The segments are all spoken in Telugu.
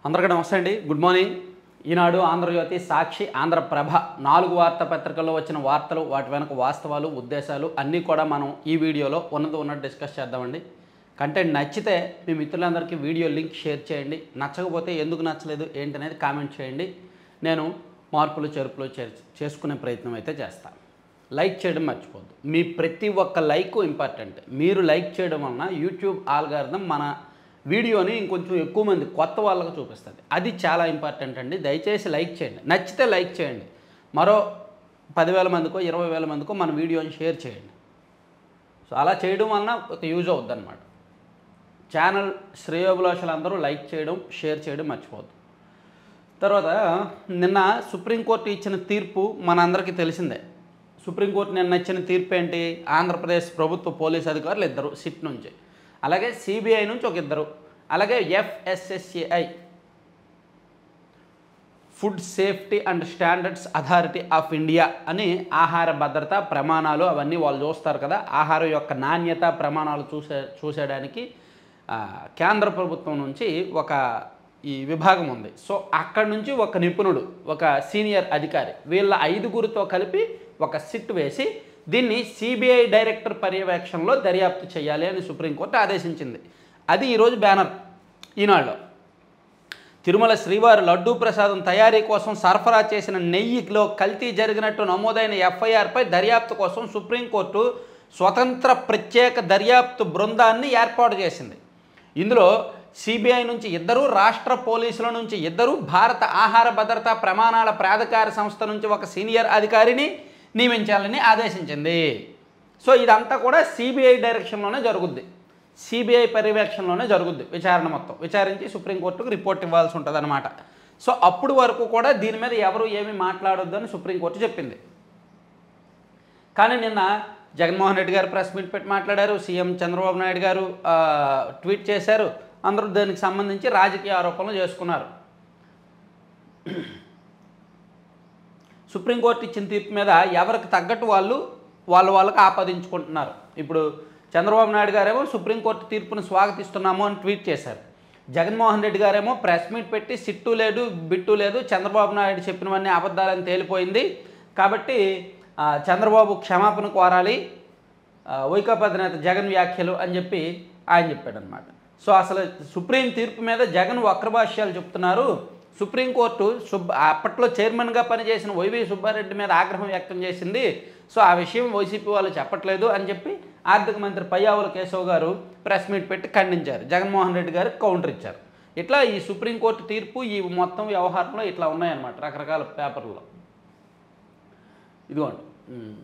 అందరికీ నమస్తే అండి గుడ్ మార్నింగ్ ఈనాడు ఆంధ్రజ్యోతి సాక్షి ఆంధ్రప్రభ నాలుగు వార్తాపత్రికల్లో వచ్చిన వార్తలు వాటి వెనక వాస్తవాలు ఉద్దేశాలు అన్నీ కూడా మనం ఈ వీడియోలో ఉన్నది ఉన్నట్టు డిస్కస్ చేద్దామండి కంటెంట్ నచ్చితే మీ మిత్రులందరికీ వీడియో లింక్ షేర్ చేయండి నచ్చకపోతే ఎందుకు నచ్చలేదు ఏంటనేది కామెంట్ చేయండి నేను మార్పులు చేర్పులు చేర్- చేసుకునే ప్రయత్నం అయితే చేస్తాను లైక్ చేయడం మర్చిపోద్దు మీ ప్రతి ఒక్క లైక్ ఇంపార్టెంట్ మీరు లైక్ చేయడం వలన యూట్యూబ్ ఆల్గారిథం మన వీడియోని ఇంకొంచెం ఎక్కువ మంది కొత్త వాళ్ళకు చూపిస్తుంది అది చాలా ఇంపార్టెంట్ అండి దయచేసి లైక్ చేయండి నచ్చితే లైక్ చేయండి మరో పదివేల మందికో ఇరవై వేల మందికో మన వీడియోని షేర్ చేయండి సో అలా చేయడం వలన ఒక యూజ్ అవుద్ది అనమాట ఛానల్ శ్రేయోభిలాషులందరూ లైక్ చేయడం షేర్ చేయడం మర్చిపోద్దు తర్వాత నిన్న సుప్రీంకోర్టు ఇచ్చిన తీర్పు మనందరికీ తెలిసిందే సుప్రీంకోర్టు నిన్న ఇచ్చిన తీర్పు ఏంటి ఆంధ్రప్రదేశ్ ప్రభుత్వ పోలీస్ అధికారులు ఇద్దరు సిట్ నుంచి అలాగే సిబిఐ నుంచి ఒక ఇద్దరు అలాగే FSSAI Food Safety and Standards Authority of India అని ఆహార భద్రత ప్రమాణాలు అవన్నీ వాళ్ళు చూస్తారు కదా ఆహారం యొక్క నాణ్యత ప్రమాణాలు చూసే చూసేయడానికి ఆ, కేంద్ర ప్రభుత్వం నుంచి ఒక ఈ విభాగం ఉంది సో అక్కడ నుంచి ఒక నిపుణుడు ఒక సీనియర్ అధికారి వీళ్ళ ఐదుగురితో కలిపి ఒక సిట్ వేసి దీన్ని సిబిఐ డైరెక్టర్ పర్యవేక్షణలో దర్యాప్తు చేయాలి అని సుప్రీంకోర్టు ఆదేశించింది అది ఈరోజు బ్యానర్ ఈనాడులో తిరుమల శ్రీవారి లడ్డూ ప్రసాదం తయారీ కోసం సరఫరా చేసిన నెయ్యిలో కల్తీ జరిగినట్టు నమోదైన ఎఫ్ఐఆర్పై దర్యాప్తు కోసం సుప్రీంకోర్టు స్వతంత్ర ప్రత్యేక దర్యాప్తు బృందాన్ని ఏర్పాటు చేసింది ఇందులో సిబిఐ నుంచి ఇద్దరు రాష్ట్ర పోలీసుల నుంచి ఇద్దరు భారత ఆహార భద్రతా ప్రమాణాల ప్రాధికార సంస్థ నుంచి ఒక సీనియర్ అధికారిని నియమించాలని ఆదేశించింది సో ఇదంతా కూడా సిబిఐ డైరెక్షన్లోనే జరుగుద్ది సిబిఐ పర్యవేక్షణలోనే జరుగుద్ది విచారణ మొత్తం విచారించి సుప్రీంకోర్టుకు రిపోర్ట్ ఇవ్వాల్సి ఉంటుంది అనమాట సో అప్పుడు వరకు కూడా దీని మీద ఎవరు ఏమీ మాట్లాడొద్దు అని సుప్రీంకోర్టు చెప్పింది కానీ నిన్న జగన్మోహన్ రెడ్డి గారు ప్రెస్ మీట్ పెట్టి మాట్లాడారు సీఎం చంద్రబాబు నాయుడు గారు ఆ, ట్వీట్ చేశారు అందరూ దానికి సంబంధించి రాజకీయ ఆరోపణలు చేసుకున్నారు సుప్రీంకోర్టు ఇచ్చిన తీర్పు మీద ఎవరికి తగ్గట్టు వాళ్ళు వాళ్ళ వాళ్ళకి ఆపాదించుకుంటున్నారు ఇప్పుడు చంద్రబాబు నాయుడు గారేమో సుప్రీంకోర్టు తీర్పును స్వాగతిస్తున్నాము అని ట్వీట్ చేశారు జగన్మోహన్ రెడ్డి గారేమో ప్రెస్ మీట్ పెట్టి సిట్టు లేదు బిట్టు లేదు చంద్రబాబు నాయుడు చెప్పినవన్నీ అబద్ధాలని తేలిపోయింది కాబట్టి ఆ, చంద్రబాబు క్షమాపణ కోరాలి ఆ, వైకాపా అధినేత జగన్ వ్యాఖ్యలు అని చెప్పి ఆయన చెప్పాడనమాట సో అసలు సుప్రీం తీర్పు మీద జగన్ వక్రభాష్యాలు చెప్తున్నారు సుప్రీంకోర్టు సుబ్బ అప్పట్లో చైర్మన్గా పనిచేసిన వైవి సుబ్బారెడ్డి మీద ఆగ్రహం వ్యక్తం చేసింది సో ఆ విషయం వైసీపీ వాళ్ళు చెప్పట్లేదు అని చెప్పి ఆర్థిక మంత్రి పయ్యావుల కేశవ్ గారు ప్రెస్ మీట్ పెట్టి ఖండించారు జగన్మోహన్ రెడ్డి గారు కౌంటర్ ఇచ్చారు ఇట్లా ఈ సుప్రీంకోర్టు తీర్పు ఈ మొత్తం వ్యవహారంలో ఇట్లా ఉన్నాయన్నమాట రకరకాల పేపర్లో ఇదిగోండి ఉమ్.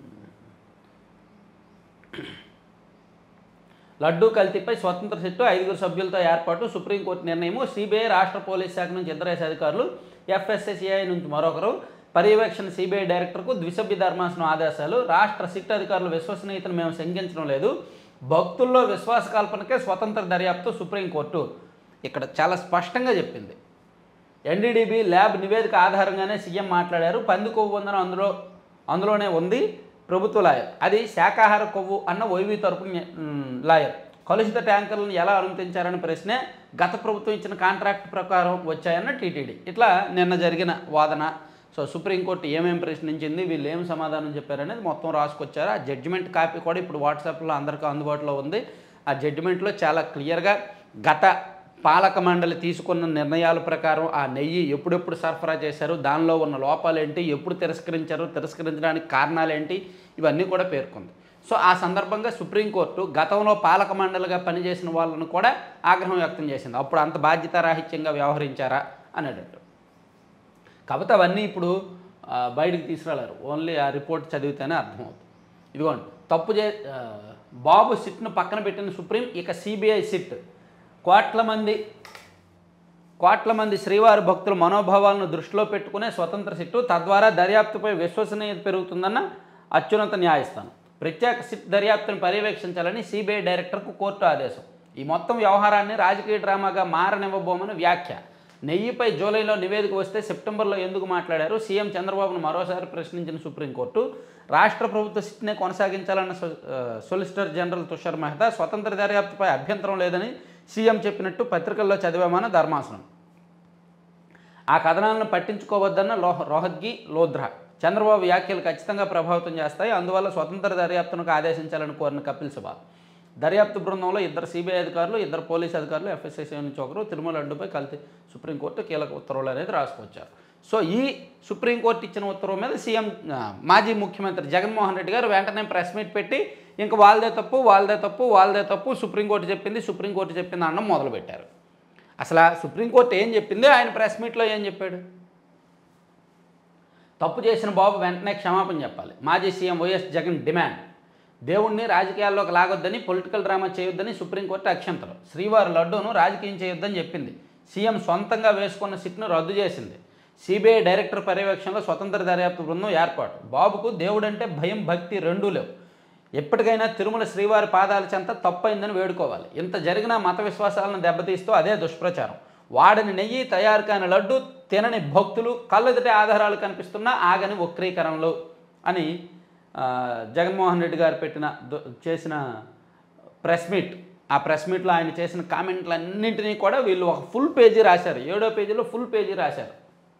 లడ్డూ కల్తీపై స్వతంత్ర సిట్టు ఐదుగురు సభ్యులతో ఏర్పాటు సుప్రీంకోర్టు నిర్ణయము సిబిఐ రాష్ట్ర పోలీస్ శాఖ నుంచి ఇద్దరు అధికారులు ఎఫ్ఎస్ఎస్ఏఐ నుంచి మరొకరు పర్యవేక్షణ సిబిఐ డైరెక్టర్కు ద్విసభ్య ధర్మాసనం ఆదేశాలు రాష్ట్ర సిట్ అధికారుల విశ్వసనీయతను మేము శంకించడం లేదు భక్తుల్లో విశ్వాస కల్పనకే స్వతంత్ర దర్యాప్తు సుప్రీంకోర్టు ఇక్కడ చాలా స్పష్టంగా చెప్పింది ఎన్డీడీబీ ల్యాబ్ నివేదిక ఆధారంగానే సీఎం మాట్లాడారు పంది కొవ్వు ఉందని అందులో అందులోనే ఉంది ప్రభుత్వ లాయర్ అది శాకాహార కొవ్వు అన్న వైవి తరపున మ్, లాయర్ కలుషిత ట్యాంకర్లను ఎలా అనుమతించారని ప్రశ్నే గత ప్రభుత్వం ఇచ్చిన కాంట్రాక్ట్ ప్రకారం వచ్చాయన్న టీటీడీ ఇట్లా నిన్న జరిగిన వాదన సో సుప్రీంకోర్టు ఏమేమి ప్రశ్నించింది వీళ్ళు ఏం సమాధానం చెప్పారనేది మొత్తం రాసుకొచ్చారు ఆ జడ్జిమెంట్ కాపీ కూడా ఇప్పుడు వాట్సాప్లో అందరికీ అందుబాటులో ఉంది ఆ జడ్జిమెంట్లో చాలా క్లియర్గా గత పాలక మండలి తీసుకున్న నిర్ణయాల ప్రకారం ఆ నెయ్యి ఎప్పుడెప్పుడు సరఫరా చేశారు దానిలో ఉన్న లోపాలు ఏంటి ఎప్పుడు తిరస్కరించారు తిరస్కరించడానికి కారణాలు ఏంటి ఇవన్నీ కూడా పేర్కొంది సో ఆ సందర్భంగా సుప్రీంకోర్టు గతంలో పాలక మండలిగా పనిచేసిన వాళ్ళను కూడా ఆగ్రహం వ్యక్తం చేసింది అప్పుడు అంత బాధ్యతారాహిత్యంగా వ్యవహరించారా అనేటట్టు కాకపోతే అవన్నీ ఇప్పుడు ఆ, బయటికి తీసుకురాలేరు ఓన్లీ ఆ రిపోర్ట్ చదివితేనే అర్థమవుతుంది ఇదిగోండి తప్పు చే ఆ, బాబు సిట్ను పక్కన పెట్టిన సుప్రీం ఇక సిబిఐ సిట్ కోట్ల మంది కోట్ల మంది శ్రీవారి భక్తుల మనోభావాలను దృష్టిలో పెట్టుకునే స్వతంత్ర సిట్టు తద్వారా దర్యాప్తుపై విశ్వసనీయత పెరుగుతుందన్న అత్యున్నత న్యాయస్థానం ప్రత్యేక సిట్ దర్యాప్తును పర్యవేక్షించాలని సిబిఐ డైరెక్టర్కు కోర్టు ఆదేశం ఈ మొత్తం వ్యవహారాన్ని రాజకీయ డ్రామాగా మారనివ్వబోమని వ్యాఖ్య నెయ్యిపై జూలైలో నివేదిక వస్తే సెప్టెంబర్లో ఎందుకు మాట్లాడారు సీఎం చంద్రబాబును మరోసారి ప్రశ్నించిన సుప్రీంకోర్టు రాష్ట్ర ప్రభుత్వ సిట్నే కొనసాగించాలన్న సొ- ఆ, సొలిసిటర్ జనరల్ తుషార్ మెహతా స్వతంత్ర దర్యాప్తుపై అభ్యంతరం లేదని సీఎం చెప్పినట్టు పత్రికల్లో చదివామన్న ధర్మాసనం ఆ కథనాలను పట్టించుకోవద్దన్న లోహ రోహద్గి లోధ్రా చంద్రబాబు వ్యాఖ్యలు ఖచ్చితంగా ప్రభావితం చేస్తాయి అందువల్ల స్వతంత్ర దర్యాప్తునకు ఆదేశించాలని కోరిన కపిల్ సిబల్ దర్యాప్తు బృందంలో ఇద్దరు సిబిఐ అధికారులు ఇద్దరు పోలీసు అధికారులు ఎఫ్ఎస్ఎస్ఐ నుంచి ఒకరు తిరుమల అడ్డుపై కలిసి సుప్రీంకోర్టు కీలక ఉత్తర్వులు అనేది రాసుకొచ్చారు సో ఈ సుప్రీంకోర్టు ఇచ్చిన ఉత్తర్వు మీద సీఎం ఆ, మాజీ ముఖ్యమంత్రి జగన్మోహన్ రెడ్డి గారు వెంటనే ప్రెస్ మీట్ పెట్టి ఇంక వాళ్ళదే తప్పు వాళ్ళదే తప్పు వాళ్ళదే తప్పు సుప్రీంకోర్టు చెప్పింది సుప్రీంకోర్టు చెప్పింది అనడం మొదలుపెట్టారు అసలు ఆ సుప్రీంకోర్టు ఏం చెప్పింది ఆయన ప్రెస్ మీట్లో ఏం చెప్పాడు తప్పు చేసిన బాబు వెంటనే క్షమాపణ చెప్పాలి మాజీ సీఎం వైఎస్ జగన్ డిమాండ్ దేవుణ్ణి రాజకీయాల్లోకి లాగొద్దని పొలిటికల్ డ్రామా చేయొద్దని సుప్రీంకోర్టు అక్షంతలు శ్రీవారి లడ్డూను రాజకీయం చేయొద్దని చెప్పింది సీఎం సొంతంగా వేసుకున్న సిట్ను రద్దు చేసింది సిబిఐ డైరెక్టర్ పర్యవేక్షణలో స్వతంత్ర దర్యాప్తు బృందం ఏర్పాటు బాబుకు దేవుడంటే భయం భక్తి రెండూ లేవు ఎప్పటికైనా తిరుమల శ్రీవారి పాదాల చెంత తప్పైందని వేడుకోవాలి ఇంత జరిగిన మత విశ్వాసాలను దెబ్బతీస్తూ అదే దుష్ప్రచారం వాడని నెయ్యి తయారు కాని లడ్డు తినని భక్తులు కళ్ళెదుటే ఆధారాలు కనిపిస్తున్నా ఆగని వక్రీకరణలు అని ఆ, జగన్మోహన్ రెడ్డి గారు పెట్టిన దు- చేసిన ప్రెస్ మీట్ ఆ ప్రెస్ మీట్లో ఆయన చేసిన కామెంట్లన్నింటినీ కూడా వీళ్ళు ఒక ఫుల్ పేజీ రాశారు ఏడో పేజీలో ఫుల్ పేజీ రాశారు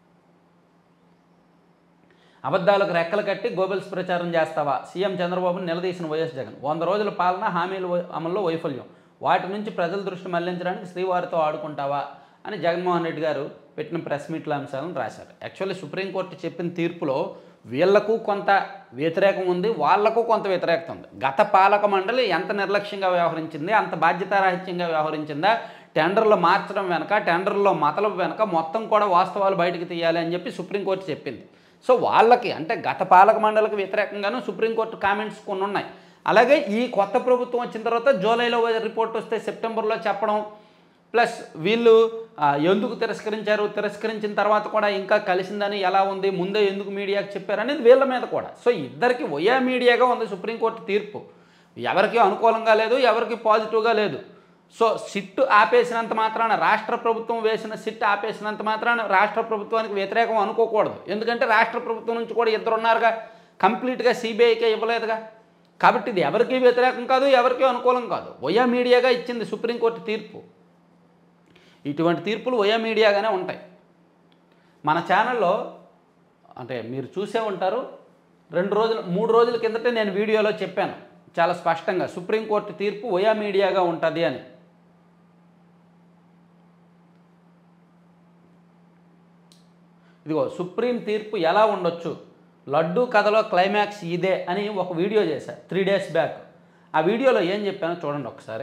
అబద్ధాలకు రెక్కలు కట్టి గోబెల్స్ ప్రచారం చేస్తావా సీఎం చంద్రబాబును నిలదీసిన వైఎస్ జగన్ వంద రోజుల పాలన హామీల వై- అమల్లో వైఫల్యం వాటి నుంచి ప్రజల దృష్టి మళ్లించడానికి శ్రీవారితో ఆడుకుంటావా అని జగన్మోహన్ రెడ్డి గారు పెట్టిన ప్రెస్ మీట్ల అంశాలను రాశారు యాక్చువల్లీ సుప్రీంకోర్టు చెప్పిన తీర్పులో వీళ్లకు కొంత వ్యతిరేకం ఉంది వాళ్లకు కొంత వ్యతిరేకత ఉంది గత పాలక మండలి ఎంత నిర్లక్ష్యంగా వ్యవహరించింది అంత బాధ్యతారాహిత్యంగా వ్యవహరించిందా టెండర్లు మార్చడం వెనక టెండర్లో మతలబు వెనక మొత్తం కూడా వాస్తవాలు బయటకు తీయాలి అని చెప్పి సుప్రీంకోర్టు చెప్పింది సో వాళ్ళకి అంటే గత పాలక మండలికి వ్యతిరేకంగాను సుప్రీంకోర్టు కామెంట్స్ కొన్ని ఉన్నాయి అలాగే ఈ కొత్త ప్రభుత్వం వచ్చిన తర్వాత జూలైలో రిపోర్ట్ వస్తే సెప్టెంబర్లో చెప్పడం ప్లస్ వీళ్ళు ఆ, ఎందుకు తిరస్కరించారు తిరస్కరించిన తర్వాత కూడా ఇంకా కలిసిందని ఎలా ఉంది ముందే ఎందుకు మీడియాకి చెప్పారు అనేది వీళ్ళ మీద కూడా సో ఇద్దరికి ఒయా మీడియాగా ఉంది సుప్రీంకోర్టు తీర్పు ఎవరికి అనుకూలంగా లేదు ఎవరికి పాజిటివ్గా లేదు సో సిట్ ఆపేసినంత మాత్రాన రాష్ట్ర ప్రభుత్వం వేసిన సిట్ ఆపేసినంత మాత్రాన రాష్ట్ర ప్రభుత్వానికి వ్యతిరేకం అనుకోకూడదు ఎందుకంటే రాష్ట్ర ప్రభుత్వం నుంచి కూడా ఇద్దరు ఉన్నారుగా కంప్లీట్గా సిబిఐకే ఇవ్వలేదుగా కాబట్టి ఇది ఎవరికి వ్యతిరేకం కాదు ఎవరికి అనుకూలం కాదు ఒయా మీడియాగా ఇచ్చింది సుప్రీంకోర్టు తీర్పు ఇటువంటి తీర్పులు ఒయా మీడియాగానే ఉంటాయి మన ఛానల్లో అంటే మీరు చూసే ఉంటారు రెండు రోజులు మూడు రోజుల కిందటే నేను వీడియోలో చెప్పాను చాలా స్పష్టంగా సుప్రీంకోర్టు తీర్పు ఒయా మీడియాగా ఉంటుంది అని ఇదిగో సుప్రీం తీర్పు ఎలా ఉండొచ్చు లడ్డూ కథలో క్లైమాక్స్ ఇదే అని ఒక వీడియో చేశా త్రీ డేస్ బ్యాక్ ఆ వీడియోలో ఏం చెప్పానో చూడండి ఒకసారి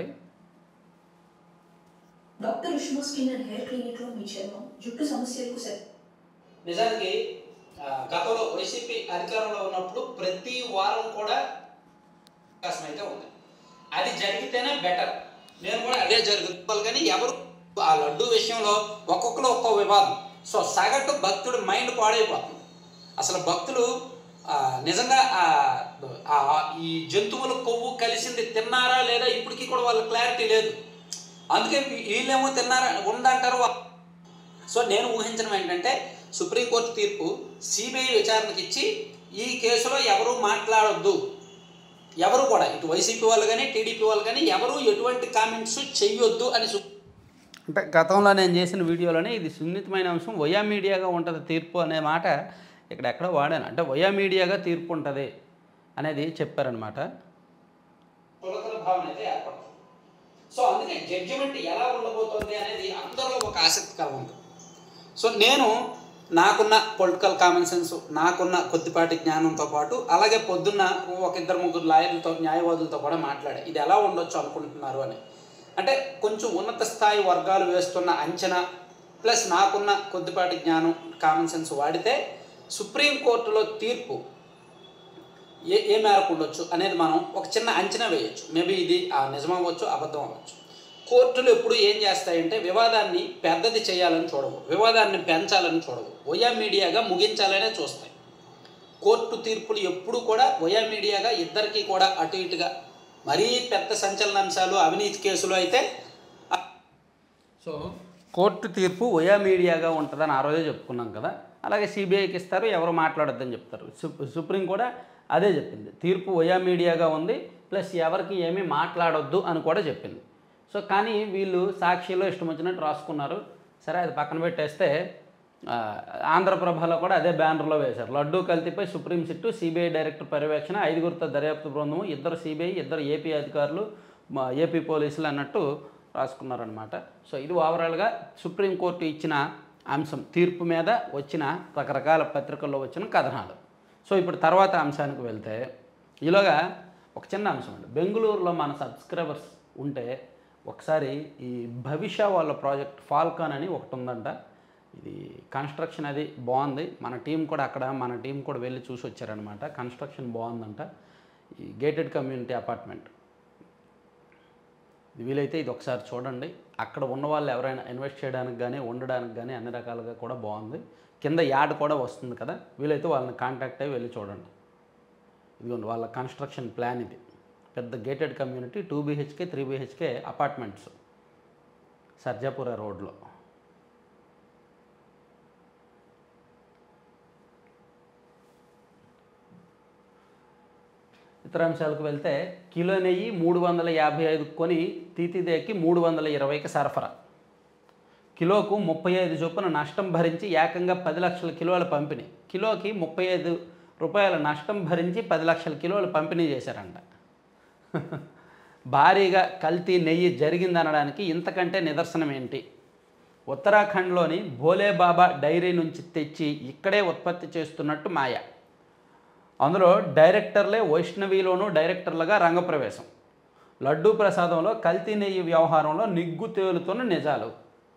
doctor Ushma skin and hair clinic లో మీ చర్మం జుట్టు సమస్యలకు సెట్ నిజానికి ఆ, గతంలో వైసీపీ అధికారంలో ఉన్నప్పుడు ప్రతి వారం కూడా అవకాశం అయితే ఉంది అది జరిగితేనే బెటర్ నేను కూడా అదే జరుగుతుంది కానీ ఎవరు ఆ లడ్డు విషయంలో ఒక్కొక్కరు ఒక్కో వివాదం సో సగటు భక్తుడు మైండ్ పాడైపోతుంది అసలు భక్తులు ఆ, నిజంగా ఆ- ఆ- ఈ జంతువుల కొవ్వు కలిసింది తిన్నారా లేదా ఇప్పటికీ కూడా వాళ్ళ క్లారిటీ లేదు అందుకే వీ- వీళ్ళేమో తిన్నారా ఉందంటారు వా- సో నేను ఊహించడం ఏంటంటే సుప్రీంకోర్టు తీర్పు సిబిఐ విచారణకి ఇచ్చి ఈ కేసులో ఎవరు మాట్లాడొద్దు ఎవరు కూడా ఇటు వైసీపీ వాళ్ళు కానీ టీడీపీ వాళ్ళు కానీ ఎవరు ఎటువంటి కామెంట్స్ చెయ్యొద్దు అని సు అంటే గతంలో నేను చేసిన వీడియోలోనే ఇది సున్నితమైన అంశం వయా మీడియాగా ఉంటుంది తీర్పు అనే మాట ఇక్కడ ఎక్కడో వాడాను అంటే వయా మీడియాగా తీర్పు ఉంటుంది అనేది చెప్పారనమాట పులకల భావన అయితే ఏర్పడుతుంది సో అందుకే జడ్జిమెంట్ ఎలా ఉండబోతోంది అనేది అందరిలో ఒక ఆసక్తికరం ఉంటుంది సో నేను నాకున్న పొలిటికల్ కామన్ సెన్స్ నాకున్న కొద్దిపాటి జ్ఞానంతో పాటు అలాగే పొద్దున్న ఒక ఇద్దరు ముగ్గురు లాయర్లతో న్యాయవాదులతో కూడా మాట్లాడా ఇది ఎలా ఉండొచ్చు అనుకుంటున్నారు అని అంటే కొంచెం ఉన్నత స్థాయి వర్గాలు వేస్తున్న అంచనా ప్లస్ నాకున్న కొద్దిపాటి జ్ఞానం కామన్ సెన్స్ వాడితే సుప్రీంకోర్టులో తీర్పు ఏ ఏ మేరకు ఉండొచ్చు అనేది మనం ఒక చిన్న అంచనా వేయొచ్చు మేబీ ఇది ఆ నిజం అవ్వచ్చు అబద్ధం అవ్వచ్చు కోర్టులు ఎప్పుడు ఏం చేస్తాయంటే వివాదాన్ని పెద్దది చేయాలని చూడవు వివాదాన్ని పెంచాలని చూడవు ఒయా మీడియాగా ముగించాలనే చూస్తాయి కోర్టు తీర్పులు ఎప్పుడు కూడా ఒయా మీడియాగా ఇద్దరికీ కూడా అటు ఇటుగా మరీ పెద్ద సంచలనాంశాలు అవినీతి కేసులు అయితే సో కోర్టు తీర్పు ఒయా మీడియాగా ఉంటుందని ఆ రోజే చెప్పుకున్నాం కదా అలాగే సిబిఐకి ఇస్తారు ఎవరు మాట్లాడొద్దని చెప్తారు సు- సుప్రీం కూడా అదే చెప్పింది తీర్పు ఒయా మీడియాగా ఉంది ప్లస్ ఎవరికి ఏమీ మాట్లాడొద్దు అని కూడా చెప్పింది సో కానీ వీళ్ళు సాక్షిలో ఇష్టం వచ్చినట్టు రాసుకున్నారు సరే అది పక్కన పెట్టేస్తే ఆ, ఆంధ్రప్రభలో కూడా అదే బ్యానర్లో వేశారు లడ్డూ కల్తీపై సుప్రీం సిట్టు సిబిఐ డైరెక్టర్ పర్యవేక్షణ ఐదుగురితో దర్యాప్తు బృందము ఇద్దరు సిబిఐ ఇద్దరు ఏపీ అధికారులు మా ఏపీ పోలీసులు అన్నట్టు రాసుకున్నారనమాట సో ఇది ఓవరాల్గా సుప్రీంకోర్టు ఇచ్చిన అంశం తీర్పు మీద వచ్చిన రకరకాల పత్రికల్లో వచ్చిన కథనాలు సో ఇప్పుడు తర్వాత అంశానికి వెళ్తే ఈలోగా ఒక చిన్న అంశం అండి బెంగళూరులో మన సబ్స్క్రైబర్స్ ఉంటే ఒకసారి ఈ భవిష్య వాళ్ళ ప్రాజెక్ట్ ఫాల్కాన్ అని ఒకటి ఉందంట ఇది కన్స్ట్రక్షన్ అది బాగుంది మన టీం కూడా అక్కడ మన టీం కూడా వెళ్ళి చూసి వచ్చారనమాట కన్స్ట్రక్షన్ బాగుందంట ఈ గేటెడ్ కమ్యూనిటీ అపార్ట్మెంట్ ఇది వీలైతే ఇది ఒకసారి చూడండి అక్కడ ఉన్న వాళ్ళు ఎవరైనా ఇన్వెస్ట్ చేయడానికి కానీ ఉండడానికి కానీ అన్ని రకాలుగా కూడా బాగుంది కింద యాడ్ కూడా వస్తుంది కదా వీలైతే వాళ్ళని కాంటాక్ట్ అయ్యి వెళ్ళి చూడండి ఇదిగోండి వాళ్ళ కన్స్ట్రక్షన్ ప్లాన్ ఇది పెద్ద gated community two BHK three BHK apartments Sarjapura రోడ్లో ఇతర అంశాలకు వెళ్తే కిలో నెయ్యి మూడు వందల యాభై ఐదు కొని తీతిదేకి మూడు వందల ఇరవైకి సరఫరా కిలోకు ముప్పై ఐదు చొప్పున నష్టం భరించి ఏకంగా పది లక్షల కిలోల పంపిణీ కిలోకి ముప్పై ఐదు రూపాయల నష్టం భరించి పది లక్షల కిలోలు పంపిణీ చేశారంట భారీగా కల్తీ నెయ్యి జరిగిందనడానికి ఇంతకంటే నిదర్శనం ఏంటి ఉత్తరాఖండ్లోని భోలేబాబా డైరీ నుంచి తెచ్చి ఇక్కడే ఉత్పత్తి చేస్తున్నట్టు మాయ అందులో డైరెక్టర్లే వైష్ణవిలోనూ డైరెక్టర్లుగా రంగప్రవేశం లడ్డూ ప్రసాదంలో కల్తీ నెయ్యి వ్యవహారంలో నిగ్గు తేలుతున్న నిజాలు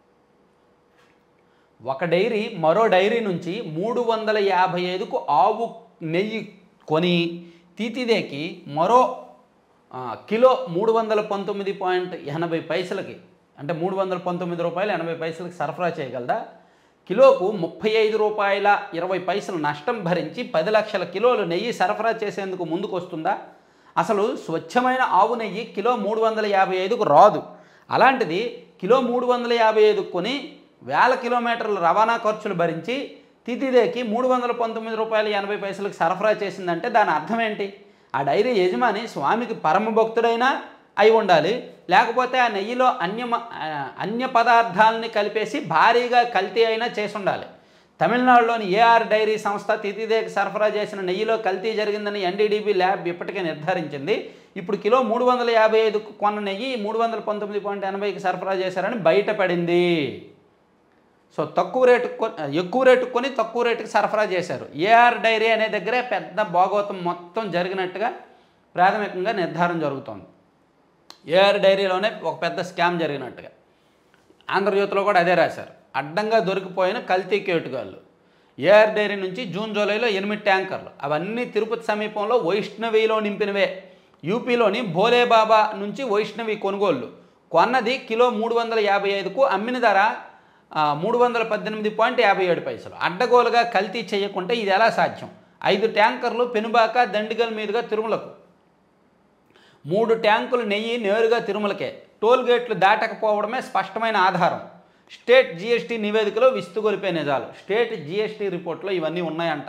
ఒక డైరీ మరో డైరీ నుంచి మూడు వందల యాభై ఐదుకు ఆవు నెయ్యి కొని తీతిదేకి మరో ఆ, కిలో మూడు వందల పంతొమ్మిది పాయింట్ ఎనభై పైసలకి అంటే మూడు వందల పంతొమ్మిది రూపాయలు ఎనభై పైసలకి సరఫరా చేయగలదా కిలోకు ముప్పై ఐదు రూపాయల ఇరవై పైసలు నష్టం భరించి పది లక్షల కిలోలు నెయ్యి సరఫరా చేసేందుకు ముందుకు వస్తుందా అసలు స్వచ్ఛమైన ఆవు నెయ్యి కిలో మూడు వందల యాభై ఐదుకు రాదు అలాంటిది కిలో మూడు వందల యాభై ఐదు కొని వేల కిలోమీటర్ల రవాణా ఖర్చులు భరించి తితిదేకి మూడు వందల పంతొమ్మిది రూపాయల ఎనభై పైసలకు సరఫరా చేసిందంటే దాని అర్థం ఏంటి ఆ డైరీ యజమాని స్వామికి పరమ భక్తుడైనా అయి ఉండాలి లేకపోతే ఆ నెయ్యిలో అన్య అన్య పదార్థాలని కలిపేసి భారీగా కల్తీ అయినా చేసి ఉండాలి తమిళనాడులోని ఏఆర్ డైరీ సంస్థ తితిదేకి సరఫరా చేసిన నెయ్యిలో కల్తీ జరిగిందని ఎన్డీడీబీ ల్యాబ్ ఇప్పటికే నిర్ధారించింది ఇప్పుడు కిలో మూడు వందల యాభై ఐదుకు కొన్న నెయ్యి మూడు వందల పంతొమ్మిది పాయింట్ ఎనభైకి సరఫరా చేశారని బయటపడింది సో తక్కువ రేటు కొ- ఎక్కువ రేటు కొని తక్కువ రేటుకి సరఫరా చేశారు ఏఆర్ డైరీ అనే దగ్గరే పెద్ద భాగవతం మొత్తం జరిగినట్టుగా ప్రాథమికంగా నిర్ధారణ జరుగుతోంది ఏఆర్ డైరీలోనే ఒక పెద్ద స్కామ్ జరిగినట్టుగా ఆంధ్రజ్యోతిలో కూడా అదే రాశారు అడ్డంగా దొరికిపోయిన కల్తీ కేటుగాళ్ళు ఏఆర్ డైరీ నుంచి జూన్ జూలైలో ఎనిమిది ట్యాంకర్లు అవన్నీ తిరుపతి సమీపంలో వైష్ణవిలో నింపినవే యూపీలోని భోలేబాబా నుంచి వైష్ణవి కొనుగోళ్లు కొన్నది కిలో మూడు వందల యాభై ఐదుకు అమ్మిన ధర ఆ, మూడు వందల పద్దెనిమిది పాయింట్ యాభై ఏడు పైసలు అడ్డగోలుగా కల్తీ చేయకుంటే ఇది ఎలా సాధ్యం ఐదు ట్యాంకర్లు పెనుబాక దండిగల్ మీదుగా తిరుమలకు మూడు ట్యాంకులు నెయ్యి నేరుగా తిరుమలకే టోల్ గేట్లు దాటకపోవడమే స్పష్టమైన ఆధారం స్టేట్ జీఎస్టీ నివేదికలో విస్తుగొలిపే నిజాలు స్టేట్ జీఎస్టీ రిపోర్ట్లో ఇవన్నీ ఉన్నాయంట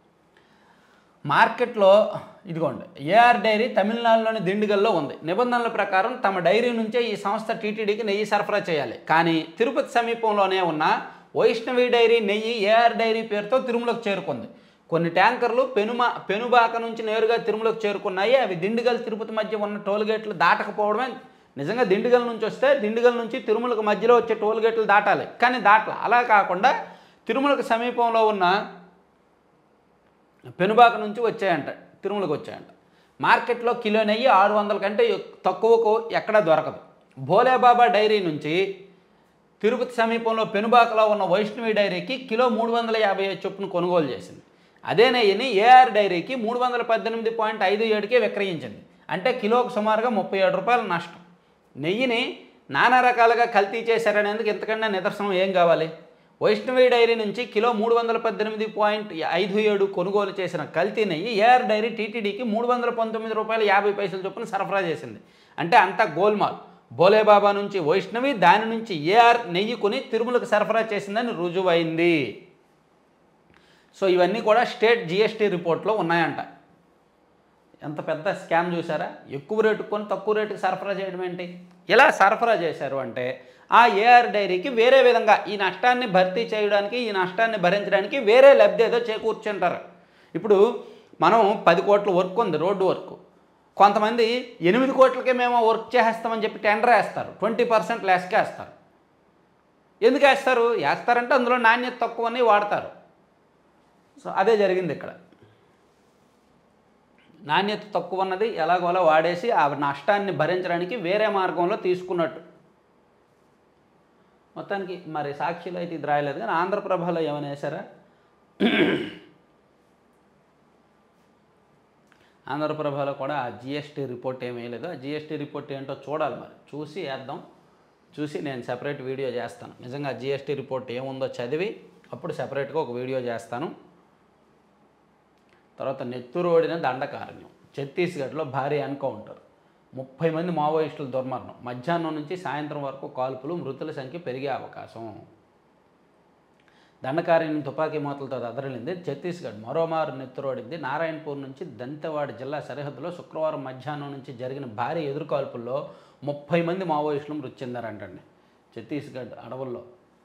మార్కెట్లో ఇదిగోండి ఏఆర్ డైరీ తమిళనాడులోని దిండిగల్లో ఉంది నిబంధనల ప్రకారం తమ డైరీ నుంచే ఈ సంస్థ టీటీడీకి నెయ్యి సరఫరా చేయాలి కానీ తిరుపతి సమీపంలోనే ఉన్న వైష్ణవి డైరీ నెయ్యి ఏఆర్ డైరీ పేరుతో తిరుమలకు చేరుకుంది కొన్ని ట్యాంకర్లు పెనుమ పెనుబాక నుంచి నేరుగా తిరుమలకు చేరుకున్నాయి అవి దిండిగల్ తిరుపతి మధ్య ఉన్న టోల్ గేట్లు దాటకపోవడమే నిజంగా దిండిగల్ నుంచి వస్తే దిండిగల్ నుంచి తిరుమలకు మధ్యలో వచ్చే టోల్ గేట్లు దాటాలి కానీ దాటల అలా కాకుండా తిరుమలకు సమీపంలో ఉన్న పెనుబాక నుంచి వచ్చాయంట తిరుమలకు వచ్చాయంట మార్కెట్లో కిలో నెయ్యి ఆరు వందల కంటే ఎక్- తక్కువకు ఎక్కడా దొరకదు భోలేబాబా డైరీ నుంచి తిరుపతి సమీపంలో పెనుబాకలో ఉన్న వైష్ణవి డైరీకి కిలో మూడు వందల యాభై ఐదు చొప్పున కొనుగోలు చేసింది అదే నెయ్యిని ఏఆర్ డైరీకి మూడు వందల పద్దెనిమిది పాయింట్ ఐదు ఏడుకే విక్రయించింది అంటే కిలోకు సుమారుగా ముప్పై ఏడు రూపాయల నష్టం నెయ్యిని నానా రకాలుగా కల్తీ చేశారనేందుకు ఇంతకన్నా నిదర్శనం ఏం కావాలి వైష్ణవి డైరీ నుంచి కిలో మూడు వందల పద్దెనిమిది పాయింట్ ఐదు ఏడు కొనుగోలు చేసిన కల్తీ నెయ్యి ఏఆర్ డైరీ టీటీడీకి మూడు వందల పంతొమ్మిది రూపాయల యాభై పైసల చొప్పున సరఫరా చేసింది అంటే అంతా గోల్మాల్ భోలేబాబా నుంచి వైష్ణవి దాని నుంచి ఏఆర్ నెయ్యి కొని తిరుమలకు సరఫరా చేసిందని రుజువైంది సో ఇవన్నీ కూడా స్టేట్ జిఎస్టీ రిపోర్ట్లో ఉన్నాయంట ఎంత పెద్ద స్కామ్ చూసారా ఎక్కువ రేటు కొని తక్కువ రేటుకి సరఫరా చేయడం ఏంటి ఇలా సరఫరా చేశారు అంటే ఆ ఏఆర్ డైరీకి వేరే విధంగా ఈ నష్టాన్ని భర్తీ చేయడానికి ఈ నష్టాన్ని భరించడానికి వేరే లబ్ధి ఏదో చేకూర్చుంటారు ఇప్పుడు మనం పది కోట్ల వర్క్ ఉంది రోడ్డు వర్క్ కొంతమంది ఎనిమిది కోట్లకే మేము వర్క్ చేసేస్తామని చెప్పి టెండర్ వేస్తారు ట్వంటీ పర్సెంట్ లెస్కి వేస్తారు ఎందుకు వేస్తారు వేస్తారంటే అందులో నాణ్యత తక్కువని వాడతారు సో అదే జరిగింది ఇక్కడ నాణ్యత తక్కువ ఉన్నది ఎలాగోలా వాడేసి ఆ నష్టాన్ని భరించడానికి వేరే మార్గంలో తీసుకున్నట్టు మొత్తానికి మరి సాక్షిలో అయితే ఇది రాయలేదు కానీ ఆంధ్రప్రభలో ఏమైనా వేశారా ఆంధ్రప్రభలో కూడా ఆ జిఎస్టీ రిపోర్ట్ ఏమీ లేదు ఆ జిఎస్టీ రిపోర్ట్ ఏంటో చూడాలి మరి చూసి వేద్దాం చూసి నేను సెపరేట్ వీడియో చేస్తాను నిజంగా జిఎస్టీ రిపోర్ట్ ఏముందో చదివి అప్పుడు సెపరేట్గా ఒక వీడియో చేస్తాను తర్వాత నెత్తూరు ఓడిన దండకారణ్యం ఛత్తీస్గఢ్లో భారీ ఎన్కౌంటర్ ముప్పై మంది మావోయిస్టుల దుర్మరణం మధ్యాహ్నం నుంచి సాయంత్రం వరకు కాల్పులు మృతుల సంఖ్య పెరిగే అవకాశం దండకారణ్యం తుపాకీ మూతలతో దదరిల్లింది ఛత్తీస్గఢ్ మరోమారు నెత్తురోడింది నారాయణపూర్ నుంచి దంతెవాడ జిల్లా సరిహద్దులో శుక్రవారం మధ్యాహ్నం నుంచి జరిగిన భారీ ఎదురుకాల్పుల్లో ముప్పై మంది మావోయిస్టులు మృతి చెందారంటండి ఛత్తీస్గఢ్ అడవుల్లో